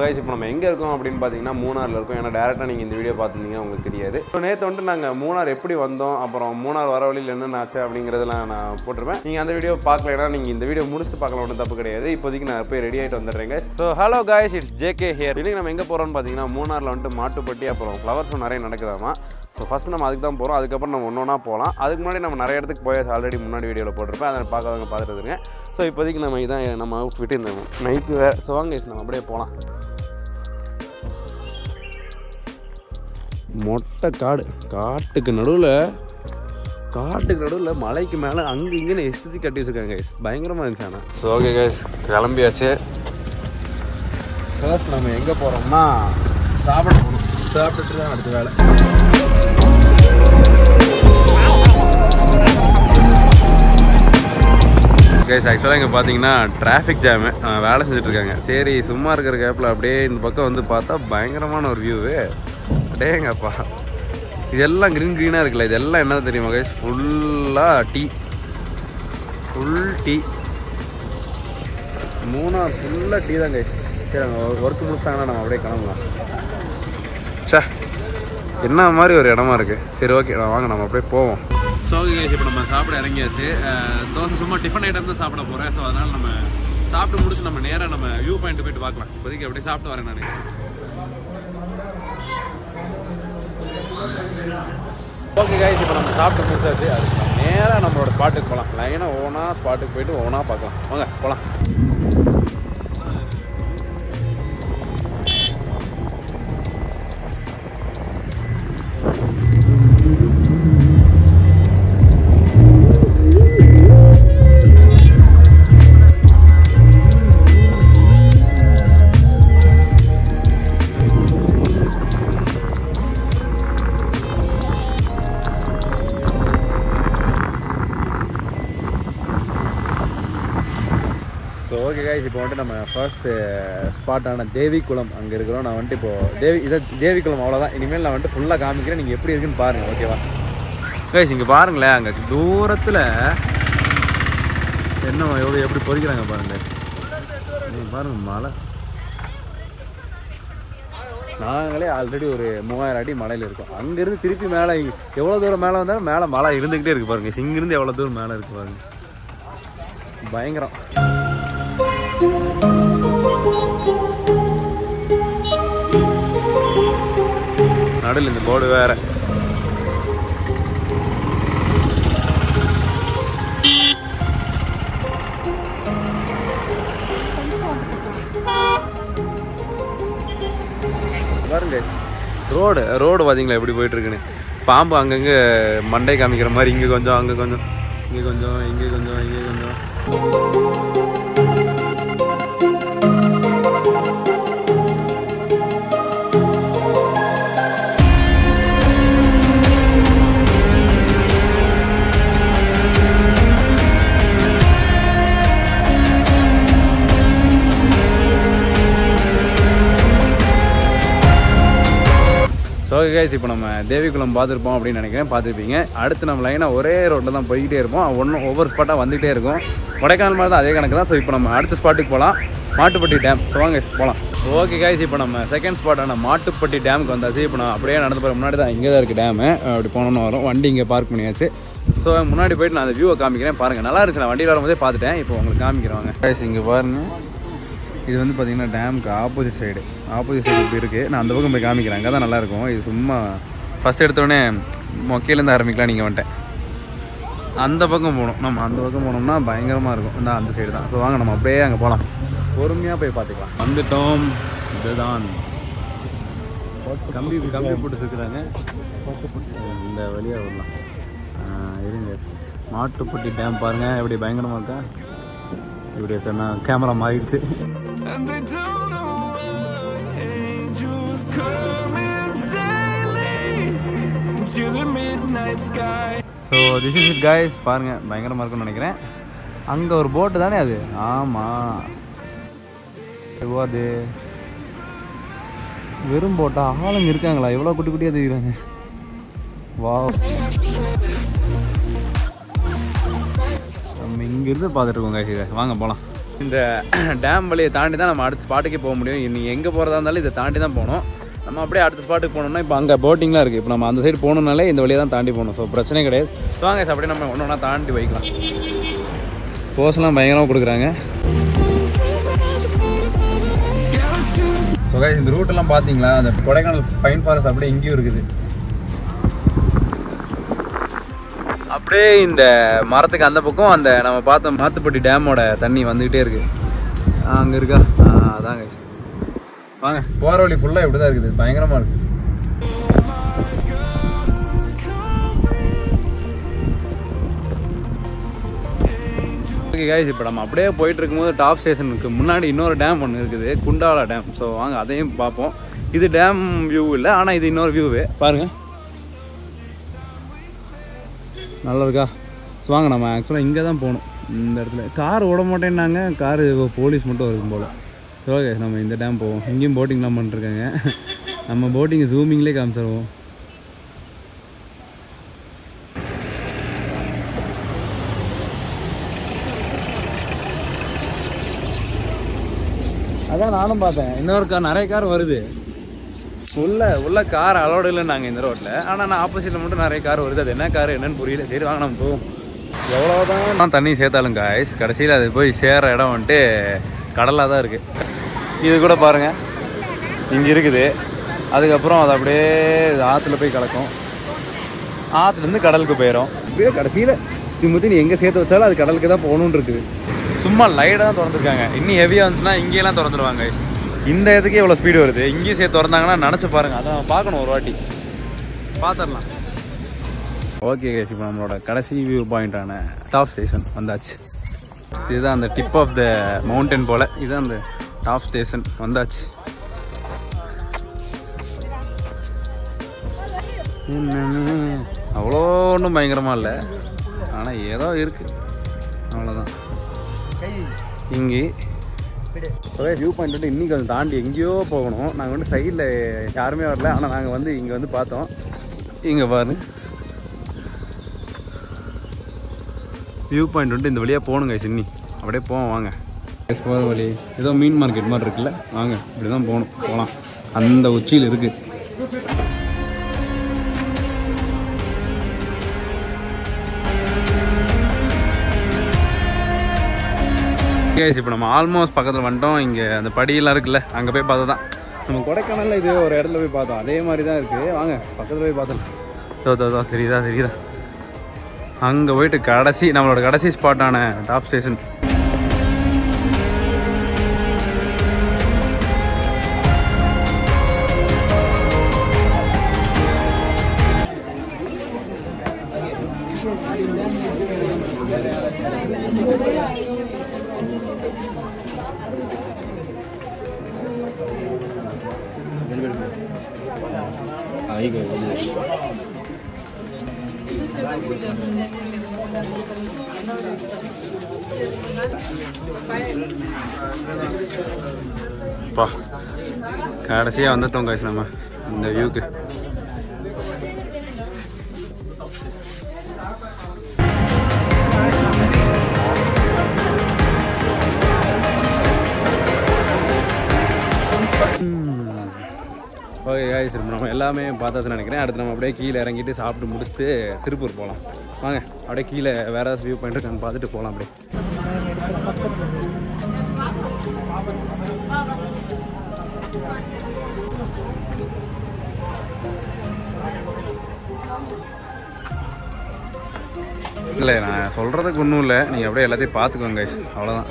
Guys இப்போ நம்ம எங்கே இருக்கோம் அப்படின்னு பார்த்தீங்கன்னா மூணாரில் இருக்கோம் ஏன்னா டேரெக்டாக நீங்கள் இந்த வீடியோ பார்த்துருந்தீங்க உங்களுக்கு தெரியாது ஸோ நேற்று வந்துட்டு நாங்கள் மூணார் எப்படி வந்தோம் அப்புறம் மூணார் வர வழியில் என்னென்ன ஆச்சு அப்படிங்கிறதெல்லாம் நான் போட்டிருப்பேன் நீங்கள் அந்த வீடியோ பார்க்கலைன்னா நீங்கள் இந்த வீடியோ முடிச்சுட்டு பார்க்கலாம் ஒன்றும் தப்பு கிடையாது இப்போதைக்கு நான் போய் ரெடி ஆகிட்டு வந்துடுறேங்க so hello guys it's JK here இன்னைக்கு நம்ம எங்கே போகிறோம்னு பார்த்தீங்கன்னா மூணாரில் வந்துட்டு மாட்டுப்பட்டி அப்புறம் ஃப்ளவர் ஷோ நிறைய நடக்குதாமா ஸோ ஃபஸ்ட் நம்ம அதுக்கு தான் போகிறோம் அதுக்கப்புறம் நம்ம ஒன்று ஒன்றா போகலாம் அதுக்கு முன்னாடி நம்ம நிறைய இடத்துக்கு போயாச்சு ஆல்ரெடி முன்னாடி வீடியோவில் போட்டிருப்பேன் அதை பார்க்காதவங்க பார்த்துட்டு இருங்க ஸோ இப்போதைக்கு நம்ம இதான் நம்ம அவுட் ஃபிட் இந்த நைட்டு வேறு ஸோ வாங்க guys, நம்ம அப்படியே போகலாம் மொட்டை காடு காட்டுக்கு நடுவில் காட்டுக்கு நடுவில் மலைக்கு மேலே அங்கே இங்கேன்னு எஸ்தி கட்டி வச்சுருக்காங்க கைஸ் பயங்கரமாக இருந்துச்சு ஆனால் ஸோ ஓகே கைஸ் கிளம்பியாச்சு ஃபர்ஸ்ட் நம்ம எங்கே போகிறோம்னா சாப்பிட போகணும் சாப்பிட்டுட்டு தான் அடுத்த வேலை கைஸ் ஆக்சுவலாக இங்கே பார்த்தீங்கன்னா டிராஃபிக் ஜாமு வேலை செஞ்சுட்டு இருக்காங்க சரி சும்மா இருக்கிற கேப்பில் அப்படியே இந்த பக்கம் வந்து பார்த்தா பயங்கரமான ஒரு வியூவு அடேங்கப்பா இதெல்லாம் க்ரீன் க்ரீனாக இருக்குல்ல இதெல்லாம் என்ன தெரியுமா கைஸ் ஃபுல்லாக டீ ஃபுல் டீ மூணா ஃபுல்லாக டீ தான் கைஸ் சரி அவங்க ஒர்க் முடிச்சிட்டாங்கன்னா நம்ம அப்படியே கிளம்பலாம் சே என்ன மாதிரி ஒரு இடமா இருக்குது சரி ஓகே நான் வாங்க நம்ம அப்படியே போவோம் ஸோ கேஸ் இப்போ நம்ம சாப்பிட இறங்கியாச்சு அஹ், தோசை சும்மா டிஃபன் ஐட்டம் தான் சாப்பிட போகிறேன் ஸோ அதனால் நம்ம சாப்பிட்டு முடிச்சு நம்ம நேராக நம்ம வியூ பாயிண்ட் போயிட்டு பார்க்கலாம் இப்போதைக்கு அப்படியே சாப்பிட்டு வரேன் நான் ஓகே காய்ஸ் இப்போ நம்ம சாப்பிட்டு முடிச்சாச்சு அதுக்கு நம்ம நேராக நம்மளோட ஸ்பாட்டுக்கு போகலாம் லைனாக ஓனா ஸ்பாட்டுக்கு போயிட்டு ஓனா பார்க்கலாம் வாங்க போகலாம் ஸோ ஓகே காய்ஸ் இப்போ வந்துட்டு நம்ம ஃபர்ஸ்ட் ஸ்பாட்டான தேவிக்குளம் அங்கே இருக்கிறோம் நான் வந்துட்டு இப்போ தேவி இதை தேவிக்குளம் அவ்வளோதான் இனிமேல் நான் வந்துட்டு ஃபுல்லாக காமிக்கிறேன் நீங்கள் எப்படி இருக்குன்னு பாருங்கள் ஓகேவா கைஸ் இங்கே பாருங்களேன் அங்கே தூரத்தில் என்ன எவ்வளோ எப்படி பொறிக்கிறாங்க பாருங்கள் நீங்க பாருங்க மலை நாங்களே ஆல்ரெடி ஒரு மூவாயிரம் அடி மலையில் இருக்கோம் அங்கேருந்து திருப்பி மேலே எவ்வளோ தூரம் மேலே வந்தாலும் மேலே மலை இருந்துக்கிட்டே இருக்கு பாருங்க இங்கேருந்து எவ்வளோ தூரம் மேலே இருக்கு பாருங்க பயங்கரம் நடுவில் இந்த போர்டு வேற பாருங்க ரோடு ரோடு பார்த்தீங்களா எப்படி போயிட்டு இருக்குன்னு பாம்பு அங்கங்கே மண்டை காமிக்கிற மாதிரி இங்கே கொஞ்சம் அங்கே கொஞ்சம் இங்கே கொஞ்சம் இங்கே கொஞ்சம் இங்கே கொஞ்சம் ஸோ கைஸ் இப்போ நம்ம தேவிக்குளம் பார்த்துருப்போம் அப்படின்னு நினைக்கிறேன் பார்த்துருப்பீங்க அடுத்து நம்ம லைனாக ஒரே ரோட்டில் தான் போய்கிட்டே இருப்போம் ஒன்றும் ஒவ்வொரு ஸ்பாட்டாக வந்துகிட்டே இருக்கும் கொடைக்கானல் மாதிரி தான் அதே கணக்கு தான் ஸோ இப்போ நம்ம அடுத்த ஸ்பாட்டுக்கு போகலாம் மாட்டுப்பட்டி டேம் ஸோ வாங்க போகலாம் ஓகே கைஸ் இப்போ நம்ம செகண்ட் ஸ்பாட்டான மாட்டுப்பட்டி டேமுக்கு வந்தாச்சு இப்போ நான் அப்படியே நடந்து போகிற முன்னாடி தான் இங்கே தான் இருக்குது டேமு அப்படி போனோன்னு வரும் வண்டி இங்கே பார்க் பண்ணியாச்சு ஸோ முன்னாடி போயிட்டு நான் அந்த வியூவை காமிக்கிறேன் பாருங்கள் நல்லா இருந்துச்சு நான் வண்டியில் வரும்போதே பார்த்துட்டேன் இப்போ உங்களுக்கு காமிக்கிறேன் வாங்க கைஸ் இங்கே பாருங்கள் இது வந்து பார்த்தீங்கன்னா டேமுக்கு ஆப்போசிட் சைடு ஆப்போசிட் சைடு இப்படி இருக்குது நான் அந்த பக்கம் போய் காமிக்கிறேன் அங்கே தான் நல்லாயிருக்கும் இது சும்மா ஃபஸ்ட் எடுத்தோடனே மொக்கையிலேருந்து ஆரம்பிக்கலாம் நீங்கள் வந்துட்டேன் அந்த பக்கம் போகணும் நம்ம அந்த பக்கம் போனோம்னா பயங்கரமாக இருக்கும் இந்த அந்த சைடு தான் ஸோ வாங்க நம்ம அப்படியே அங்கே போகலாம் பொறுமையாக போய் பார்த்துக்கலாம் வந்துட்டோம் இதுதான் கம்பி கம்பி போட்டு சுற்றுறாங்க இந்த வழியாக வரலாம் ஆ, இருங்க மாட்டுப்பட்டி டேம் பாருங்கள் எப்படி பயங்கரமாக இருக்கா இப்படி சொன்னா கேமரா மாறிடுச்சு And I don't know why angels come and stay to the midnight sky. So this is it guys பாருங்கள் பயங்கரமாக இருக்கும்னு நினைக்கிறேன் அங்கே ஒரு போட்டு தானே அது ஆமாம் எவ்வளோ அது வெறும் போட்டா ஆளுங்க இருக்காங்களா எவ்வளோ குட்டி குட்டியாக தெரியுறாங்க வா நம்ம இங்கேருந்து பார்த்துட்டு இருக்கோம் guys இதை வாங்க போகலாம் இந்த டேம் வழியை தாண்டி தான் நம்ம அடுத்த ஸ்பாட்டுக்கே போக முடியும் நீங்கள் எங்கே போகிறதா இருந்தாலும் இதை தாண்டி தான் போகணும் நம்ம அப்படியே அடுத்த ஸ்பாட்டுக்கு போகணும்னா இப்போ அங்கே போட்டிங்லாம் இருக்குது இப்போ நம்ம அந்த சைடு போகணுனாலே இந்த வழியை தான் தாண்டி போகணும் ஸோ பிரச்சனை கிடையாது ஸோ வாங்க guys, அப்படியே நம்ம ஒன்று ஒன்றா தாண்டி வைக்கலாம் போஸ்லாம் பயங்கரமாக கொடுக்குறாங்க Galaxies ஸோ guys, இந்த ரூட்டெல்லாம் பார்த்தீங்களா அந்த கொடைக்கானல் பைன் ஃபாரஸ்ட் அப்படியே இங்கேயும் இருக்குது அப்படியே இந்த மரத்துக்கு அந்த பக்கம் அந்த நம்ம பார்த்த மாத்துப்பட்டி டேமோட தண்ணி வந்துக்கிட்டே இருக்கு அங்கே இருக்கா ஆ, அதான் guys. வாங்க போகிற வழி ஃபுல்லாக இப்படி தான் இருக்குது பயங்கரமாக இருக்கு ஓகே guys இப்போ நம்ம அப்படியே போயிட்டு இருக்கும்போது டாப் ஸ்டேஷனுக்கு முன்னாடி இன்னொரு டேம் ஒன்று இருக்குது குண்டாலா டேம் ஸோ வாங்க அதையும் பார்ப்போம் இது டேம் வியூ இல்லை ஆனால் இது இன்னொரு வியூவு பாருங்க நல்லா இருக்கா ஸோ வாங்க நம்ம ஆக்சுவலாக இங்கே தான் போகணும் இந்த இடத்துல கார் ஓட மாட்டேன்னாங்க கார் போலீஸ் மட்டும் இருக்கும் போல் ஓகே நம்ம இந்த டேம் போவோம் இங்கேயும் போட்டிங்லாம் பண்ணிருக்காங்க நம்ம போட்டிங் ஜூமிங்லேயே காமிச்சிருவோம் அதான் நானும் பார்த்தேன் இன்னொரு கார் நிறைய கார் வருது உள்ள உள்ள கார் அலோடு இல்லைன்னாங்க இந்த ரோட்டில் ஆனால் நான் ஆப்போசிட்டில் மட்டும் நிறைய கார் வருது அது என்ன கார் என்னன்னு புரியல சரி வாங்க நம்ம போவோம் எவ்வளோதான் தண்ணி சேர்த்தாலும் காய்ஸ் கடைசியில் அது போய் சேர இடம் வந்துட்டு கடலாக தான் இருக்குது இது கூட பாருங்கள் இங்கே இருக்குது அதுக்கப்புறம் அது அப்படியே ஆற்றுல போய் கலக்கும் ஆற்றுலேருந்து கடலுக்கு போயிடும் இப்படியே கடைசியில் திரும்பி நீ எங்கே சேர்த்து வச்சாலும் அது கடலுக்கு தான் போகணுன்னு இருக்குது சும்மா லைட்டாக தான் திறந்துருக்காங்க இன்னும் ஹெவியாக இருந்துச்சுன்னா இங்கேயெல்லாம் திறந்துருவாங்க இந்த இடத்துக்கே இவ்வளோ ஸ்பீடு வருது இங்கேயும் சேர்த்து திறந்தாங்கன்னா நினச்சி பாருங்கள் அதான் பார்க்கணும் ஒரு வாட்டி பார்த்துடலாம் ஓகே கேஸ் இப்போ நம்மளோட கடைசி வியூ பாயிண்டான டாப் ஸ்டேஷன் வந்தாச்சு இதுதான் அந்த டிப் ஆஃப் த மவுண்டன் போல் இதுதான் அந்த டாப் ஸ்டேஷன் வந்தாச்சு என்னன்னு அவ்வளோ ஒன்றும் பயங்கரமாக இல்லை ஆனால் ஏதோ இருக்குது அவ்வளோதான் இங்கே ஒரே வியூ பாயிண்ட் வந்து இன்னைக்கு கொஞ்சம் தாண்டி எங்கேயோ போகணும் நாங்கள் வந்து சைடில் யாருமே வரல ஆனால் நாங்கள் வந்து இங்கே வந்து பார்த்தோம் இங்கே பாரு வியூ பாயிண்ட் வந்துட்டு இந்த வழியாக போகணுங்க சின்னி அப்படியே போவோம் வாங்க போகிற வழி ஏதோ மீன் மார்க்கெட் மாதிரி இருக்குல்ல வாங்க இப்படி தான் போகணும் போகலாம் அந்த உச்சியில் இருக்குது கேஸ் இப்போ நம்ம ஆல்மோஸ்ட் பக்கத்தில் வந்துட்டோம் இங்கே அந்த படியெல்லாம் இருக்குல்ல அங்கே போய் பார்த்தா தான் நம்ம கொடைக்கானலில் இது ஒரு இடத்துல போய் பார்த்தோம் அதே மாதிரி தான் இருக்குது வாங்க பக்கத்தில் போய் பார்த்தோம் தோ தோ தோ தெரியுதா தெரியுதா அங்கே போயிட்டு கடைசி நம்மளோட கடைசி ஸ்பாட்டான டாப் ஸ்டேஷன் பா கடைசியாக வந்துட்டோம் காய்ச்சி நம்ம இந்த வியூக்கு ஓகே காய்ஸ் நம்ம எல்லாமே பார்த்தாச்சுன்னு நினைக்கிறேன் அடுத்து நம்ம அப்படியே கீழே இறங்கிட்டு சாப்பிட்டு முடிச்சுட்டு திருப்பூர் போகலாம் வாங்க அப்படியே கீழே வேற ஏதாவது வியூ பாயிண்ட் இருக்கான்னு பார்த்துட்டு போகலாம் அப்படியே இல்லை நான் சொல்கிறதுக்கு ஒன்றும் இல்லை நீங்கள் அப்படியே எல்லாத்தையும் பார்த்துக்கோங்க guys. அவ்வளோதான்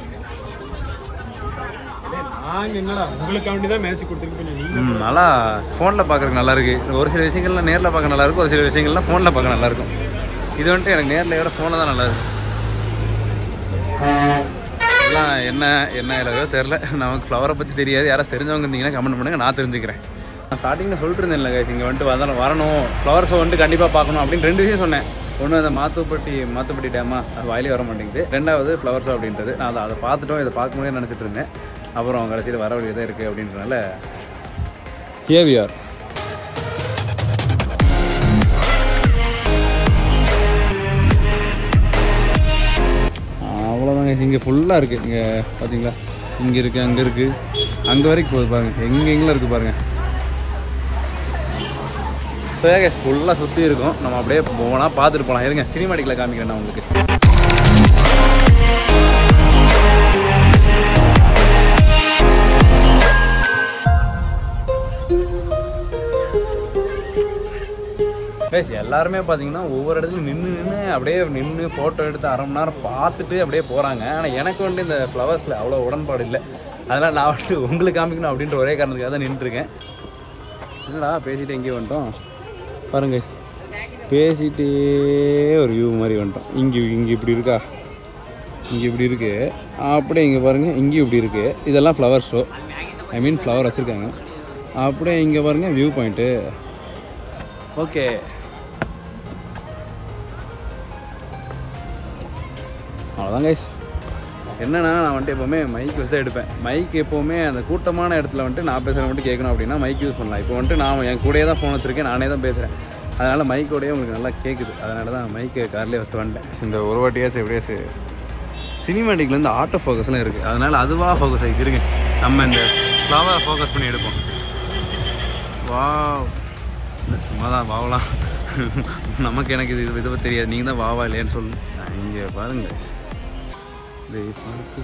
நாங்க என்னடா உங்களுக்காண்டி தான் மேட்ச் கொடுத்துருக்கோம் நீங்க ம் நல்லா ஃபோனில் பார்க்குறதுக்கு நல்லா இருக்கு ஒரு சில விஷயங்கள்லாம் நேரில் பார்க்க நல்லா இருக்கும் ஒரு சில விஷயங்கள்லாம் ஃபோனில் பார்க்க நல்லா இருக்கும் இது வந்துட்டு எனக்கு நேரில் விட ஃபோனில் தான் நல்லா இருக்கு எல்லாம் என்ன என்ன இல்லையோ தெரில நமக்கு ஃப்ளவரை பற்றி தெரியாது யாராவது தெரிஞ்சவங்க இருந்தீங்கன்னா கமெண்ட் பண்ணுங்க நான் தெரிஞ்சுக்கிறேன் நான் ஸ்டார்டிங்கில் சொல்லிட்டு இருந்தேன்ல guys, இங்கே வந்துட்டு வந்தாலும் வரணும் ஃப்ளவர் ஷோ வந்துட்டு கண்டிப்பாக பார்க்கணும் அப்படின்னு ரெண்டு விஷயம் சொன்னேன் ஒன்று அந்த மாத்துப்பட்டி மாத்துப்பட்டி டேமா அது வாயிலே வர மாட்டேங்குது ரெண்டாவது ஃப்ளவர் ஷோ அப்படின்றது நான் அதை அதை பார்த்துட்டோம் இதை பார்க்க முடியாது நினச்சிட்டு இருந்தேன் அப்புறம் கடைசியில் வர வழி தான் இருக்குது அப்படின்றனால கேவிஆர் அவ்வளோதாங்க இங்கே ஃபுல்லாக இருக்குது இங்கே பார்த்தீங்களா இங்கே இருக்குது அங்கே இருக்குது அங்கே வரைக்கும் போகுது பாருங்கள் எங்கே எங்கெல்லாம் இருக்குது பாருங்கள் ஸோ கேஸ் ஃபுல்லாக சுற்றி இருக்கும் நம்ம அப்படியே போனால் பார்த்துட்டு போகலாம் இருங்க சினிமாட்டிக்கில் காமிக்கிறேன் நான் உங்களுக்கு பேசி எல்லாருமே பார்த்தீங்கன்னா ஒவ்வொரு இடத்துலையும் நின்று நின்று அப்படியே நின்று ஃபோட்டோ எடுத்து அரை மணி நேரம் பார்த்துட்டு அப்படியே போகிறாங்க ஆனால் எனக்கு வந்து இந்த ஃப்ளவர்ஸில் அவ்வளோ உடன்பாடு இல்லை அதனால் நான் வந்துட்டு உங்களுக்கு காமிக்கணும் அப்படின்ற ஒரே காரணத்துக்காக தான் நின்றுருக்கேன் என்னடா பேசிட்டு எங்கேயும் வந்துட்டோம் பாருங்க பேசிட்டே ஒரு வியூ மாதிரி வந்துட்டோம் இங்கே இங்கே இப்படி இருக்கா இங்கே இப்படி இருக்கு அப்படியே இங்கே பாருங்கள் இங்கேயும் இப்படி இருக்குது இதெல்லாம் flower show I mean flower வச்சுருக்காங்க அப்படியே இங்கே பாருங்கள் வியூ பாயிண்ட்டு ஓகே அவ்வளோதான் கைஸ் என்னன்னா நான் வந்துட்டு எப்போவுமே மைக் வச்சு தான் எடுப்பேன் மைக் எப்போவுமே அந்த கூட்டமான இடத்துல வந்துட்டு நான் பேசுகிறேன் மட்டும் கேட்கணும் அப்படின்னா மைக் யூஸ் பண்ணலாம் இப்போ வந்துட்டு நான் என் கூடயே தான் ஃபோன் வச்சுருக்கேன் நானே தான் பேசுகிறேன் அதனால் மைக்கோடயே உங்களுக்கு நல்லா கேட்குது அதனால தான் மைக்கு கார்லேயே வச்சுட்டு வந்துட்டேன் இந்த ஒரு வாட்டியாச்சு எப்படியாச்சு சினிமேட்டிக்லேருந்து ஆட்டோ ஃபோக்கஸ்லாம் இருக்குது அதனால் அதுவாக ஃபோக்கஸ் ஆகி இருங்க நம்ம இந்த ஃப்ளவரை ஃபோக்கஸ் பண்ணி எடுப்போம் வா சும்மா தான் வாவலாம் நமக்கு எனக்கு இது இதை பத்தி தெரியாது நீங்கள் தான் வாவா இல்லையான்னு சொல்லணும் இங்கே பாருங்க இதை பார்த்து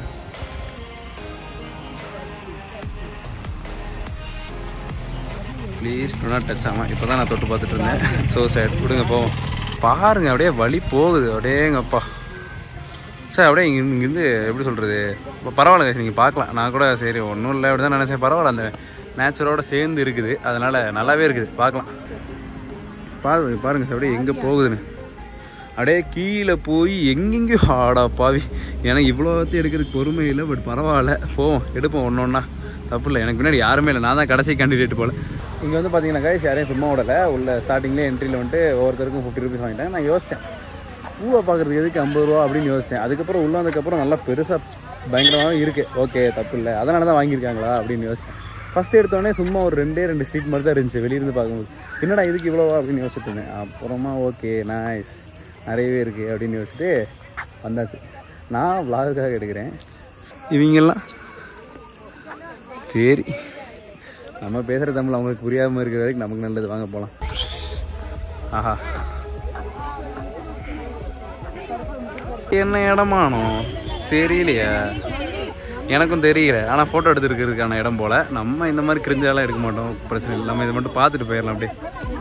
ப்ளீஸ் டூ நாட் டச் ஆமாம் இப்போ தான் நான் தொட்டு பார்த்துட்டு இருந்தேன் ஸோ சேட் விடுங்க போவோம் பாருங்க அப்படியே வழி போகுது அப்படியேங்கப்பா சார் அப்படியே இங்கே இங்கேருந்து எப்படி சொல்கிறது இப்போ பரவாயில்ல நீங்கள் பார்க்கலாம் நான் கூட சரி ஒன்றும் இல்லை அப்படி தான் நினச்சேன் பரவாயில்ல அந்த நேச்சரோட சேர்ந்து இருக்குது அதனால் நல்லாவே இருக்குது பார்க்கலாம் பாரு பாருங்க சார் அப்படியே எங்கே போகுதுன்னு அப்படியே கீழே போய் எங்கெங்கேயோ ஆடா பாவி எனக்கு இவ்வளோத்தையும் எடுக்கிறதுக்கு பொறுமை இல்லை பட் பரவாயில்ல போவோம் எடுப்போம் ஒன்று ஒன்றா தப்பு இல்லை எனக்கு முன்னாடி யாருமே இல்லை நான் தான் கடைசி கேண்டிடேட் போல் இங்கே வந்து பார்த்தீங்கன்னா கைஸ் யாரையும் சும்மா விடலை உள்ள ஸ்டார்டிங்லேயே என்ட்ரியில் வந்துட்டு ஒவ்வொருத்தருக்கும் ஃபிஃப்டி ருபீஸ் வாங்கிட்டேன் நான் யோசித்தேன் பூவை பார்க்குறதுக்கு எதுக்கு ஐம்பது ரூபா அப்படின்னு யோசித்தேன் அதுக்கப்புறம் உள்ள வந்ததுக்கப்புறம் நல்லா பெருசாக பயங்கரமாக இருக்குது ஓகே தப்பு இல்லை அதனால தான் வாங்கியிருக்காங்களா அப்படின்னு யோசித்தேன் ஃபஸ்ட் எடுத்தோடனே சும்மா ஒரு ரெண்டே ரெண்டு ஸ்ட்ரீட் மாதிரி தான் இருந்துச்சு வெளியிருந்து பார்க்கும்போது என்னடா இதுக்கு இவ்வளோவா அப்படின்னு யோசிச்சுட்டு இருந்தேன் அப்புறமா ஓகே நைஸ் நிறையவே இருக்குது அப்படின்னு யோசிச்சுட்டு வந்தாச்சு நான் விலாகுக்காக எடுக்கிறேன் இவங்கெல்லாம் சரி நம்ம பேசுகிற தமிழ் அவங்களுக்கு புரியாமல் இருக்கிற வரைக்கும் நமக்கு நல்லது வாங்க போகலாம் ஆஹா என்ன இடமானோ தெரியலையா எனக்கும் தெரியல ஆனால் ஃபோட்டோ எடுத்துருக்கிறதுக்கான இடம் போல் நம்ம இந்த மாதிரி கிரிஞ்சாலாம் எடுக்க மாட்டோம் பிரச்சனை இல்லை நம்ம இதை மட்டும் பார்த்துட்டு போயிடலாம் அப்படியே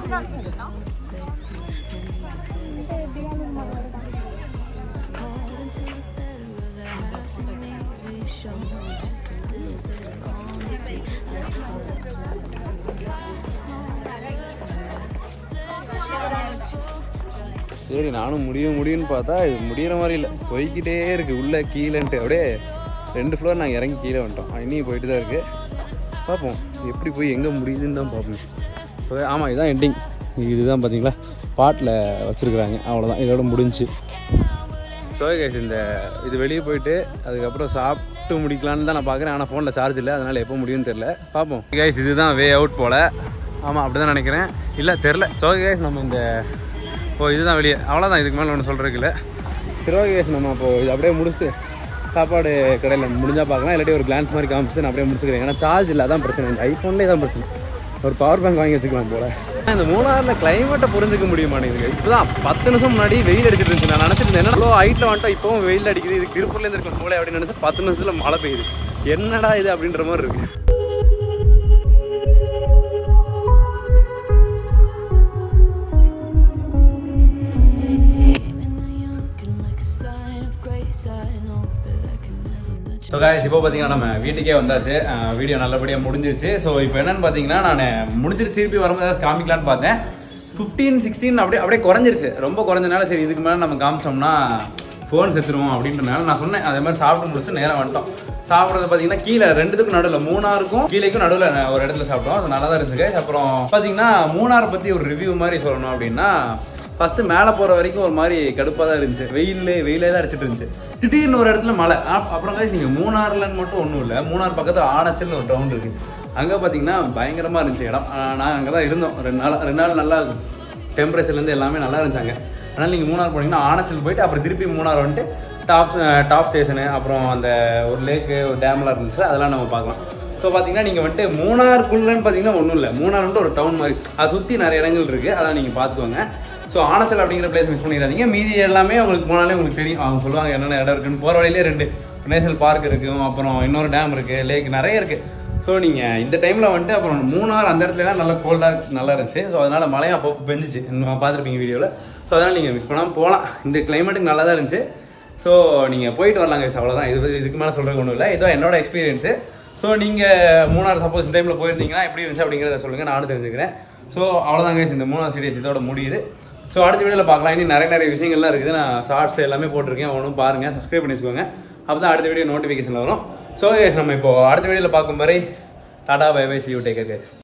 சரி நானும் முடியும் முடியும்னு பார்த்தா இது முடியிற மாதிரி இல்லை போய்க்கிட்டே இருக்கு உள்ளே கீழேன்ட்டு அப்படியே ரெண்டு ஃப்ளோர் நாங்கள் இறங்கி கீழே வந்துட்டோம் இனியும் போயிட்டு தான் இருக்குது பார்ப்போம் எப்படி போய் எங்கே முடியுதுன்னு தான் பார்ப்போம் இப்போ ஆமாம் இதுதான் எண்டிங் இதுதான் பார்த்தீங்களா பாட்டில் வச்சுருக்குறாங்க அவ்வளோதான் இதோட முடிஞ்சு ஸோ கைஸ் இந்த இது வெளியே போயிட்டு அதுக்கப்புறம் சாப்பிட்டு முடிக்கலான்னு தான் நான் பார்க்குறேன் ஆனால் ஃபோனில் சார்ஜ் இல்லை அதனால் எப்போ முடியும்னு தெரில பார்ப்போம் கைஸ் இதுதான் வே அவுட் போல் ஆமாம் அப்படி தான் நினைக்கிறேன் இல்லை தெரில ஸோ கைஸ் நம்ம இந்த ஓ இதுதான் வெளியே அவ்வளோதான் இதுக்கு மேலே ஒன்று சொல்கிறதுக்கு இல்லை சரி ஓகே guys, நம்ம இப்போ இது அப்படியே முடிச்சுட்டு சாப்பாடு கடையில் முடிஞ்சால் பார்க்கலாம் இல்லாட்டி ஒரு கிளான்ஸ் மாதிரி காமிச்சு நான் அப்படியே முடிச்சுக்கிறேன் ஏன்னா சார்ஜ் இல்லை அதான் பிரச்சனை இந்த ஐஃபோன்லேயே தான் பிரச்சனை ஒரு பவர் பேங்க் வாங்கி வச்சுக்கலாம் போல இந்த மூணாறில் கிளைமேட்டை புரிஞ்சுக்க முடிய மாட்டேங்குது இப்போ தான் பத்து நிமிஷம் முன்னாடி வெயில் அடிச்சிட்டு இருந்துச்சு நான் நினச்சிட்டு இருந்தேன் என்ன ஹைட்டில் வந்துட்டா இப்போவும் வெயில் அடிக்குது இது திருப்பூர்லேருந்து இருக்க மூளை அப்படின்னு நினச்சா பத்து நிமிஷத்தில் மழை பெய்யுது என்னடா இது அப்படின்ற மாதிரி இருக்கு ஸோ guys இப்போ பார்த்தீங்கன்னா நம்ம வீட்டுக்கே வந்தாச்சு வீடியோ நல்லபடியாக முடிஞ்சிருச்சு ஸோ இப்போ என்னன்னு பார்த்தீங்கன்னா நான் முடிஞ்சிட்டு திருப்பி வரும்போது ஏதாச்சும் காமிக்கலான்னு பார்த்தேன் ஃபிஃப்டீன் சிக்ஸ்டீன் அப்படியே அப்படியே குறைஞ்சிருச்சு ரொம்ப குறைஞ்சனால சரி இதுக்கு மேலே நம்ம காமிச்சோம்னா ஃபோன் செத்துருவோம் அப்படின்றனால நான் சொன்னேன் அதே மாதிரி சாப்பிட்டு முடிச்சு நேரம் வந்துட்டோம் சாப்பிட்றது பார்த்தீங்கன்னா கீழே ரெண்டுத்துக்கும் நடுவில் மூணாருக்கும் கீழேக்கும் நடுவில் ஒரு இடத்துல சாப்பிட்டோம் அது நல்லா தான் இருந்துச்சு guys. அப்புறம் பார்த்தீங்கன்னா மூணாரை பற்றி ஒரு ரிவ்யூ மாதிரி சொல்லணும் அப்படின்னா ஃபர்ஸ்ட் மேலே போகிற வரைக்கும் ஒரு மாதிரி கடுப்பாக தான் இருந்துச்சு வெயில் வெயிலே தான் அடிச்சிட்டு இருந்துச்சு திடீர்னு ஒரு இடத்துல மழை அப்~ அப்புறம் guys நீங்கள் மூணாறுலன்னு மட்டும் ஒன்றும் இல்லை மூணார் பக்கத்தில் ஆனச்சல்னு ஒரு டவுன் இருக்கு அங்கே பார்த்தீங்கன்னா பயங்கரமாக இருந்துச்சு இடம் ஆஹ் நாங்கள் அங்கே தான் இருந்தோம் ரெண்டு நாள் ரெண்டு நாள் நல்லா டெம்பரேச்சர்லேருந்து எல்லாமே நல்லா இருந்துச்சாங்க அதனால் நீங்கள் மூணார் போனீங்கன்னா ஆனச்சல் போயிட்டு அப்புறம் திருப்பி மூணார் வந்துட்டு டாப் டாப் ஸ்டேஷனு அப்புறம் அந்த ஒரு லேக்கு ஒரு டேம்லாம் இருந்துச்சு அதெல்லாம் நம்ம பார்க்கலாம் ஸோ பார்த்தீங்கன்னா நீங்கள் வந்துட்டு மூணாருக்குள்ளன்னு பார்த்தீங்கன்னா ஒன்றும் இல்லை மூணார் வந்துட்டு ஒரு டவுன் மாதிரி அதை சுற்றி நிறைய இடங்கள் இருக்குது அதெல்லாம் நீங்கள் பார்த்துக்கோங்க ஸோ ஆனச்சல் அப்படிங்கிற பிளேஸ் மிஸ் பண்ணிடாதீங்க மீதி எல்லாமே உங்களுக்கு போனாலே உங்களுக்கு தெரியும் அவங்க சொல்லுவாங்க என்னென்ன இடம் இருக்குன்னு போகிற வழியிலே ரெண்டு நேஷனல் பார்க் இருக்கும் அப்புறம் இன்னொரு டேம் இருக்குது லேக் நிறைய இருக்குது ஸோ நீங்கள் இந்த டைமில் வந்துட்டு அப்புறம் மூணார் அந்த இடத்துலலாம் நல்லா கோல்டாக நல்லா இருந்துச்சு ஸோ அதனால் மழையும் அப்போ பெஞ்சிச்சு நீங்கள் பார்த்துருப்பீங்க வீடியோவில் ஸோ அதனால் நீங்கள் மிஸ் பண்ணாமல் போகலாம் இந்த கிளைமேட்டுக்கு நல்லா தான் இருந்துச்சு ஸோ நீங்கள் போயிட்டு வரலாங்க guys. அவ்வளவுதான் இது இதுக்கு மேலே சொல்கிறது ஒன்றும் இல்லை இதுதான் என்னோட எக்ஸ்பீரியன்ஸு ஸோ நீங்கள் மூணார் சப்போஸ் இந்த டைமில் போயிருந்தீங்கன்னா எப்படி இருந்துச்சு அப்படிங்கிறத சொல்லுங்கள் நானும் தெரிஞ்சுக்கிறேன் ஸோ அவ்வளோதான் guys. இந்த மூணார் சீரியஸ் இதோட முடியுது ஸோ அடுத்த வீடியோவில் பார்க்கலாம் இன்னும் நிறைய நிறைய விஷயங்கள்லாம் இருக்குது நான் ஷார்ட்ஸ் எல்லாமே போட்டிருக்கேன் ஒன்றும் பாருங்கள் சப்ஸ்கிரைப் பண்ணி வச்சுக்கோங்க அப்போ தான் அடுத்த வீடியோ நோட்டிஃபிகேஷன் வரும் ஸோ நம்ம இப்போ அடுத்த வீடியோவில் பார்க்கும் வரை tata bye bye see you take care case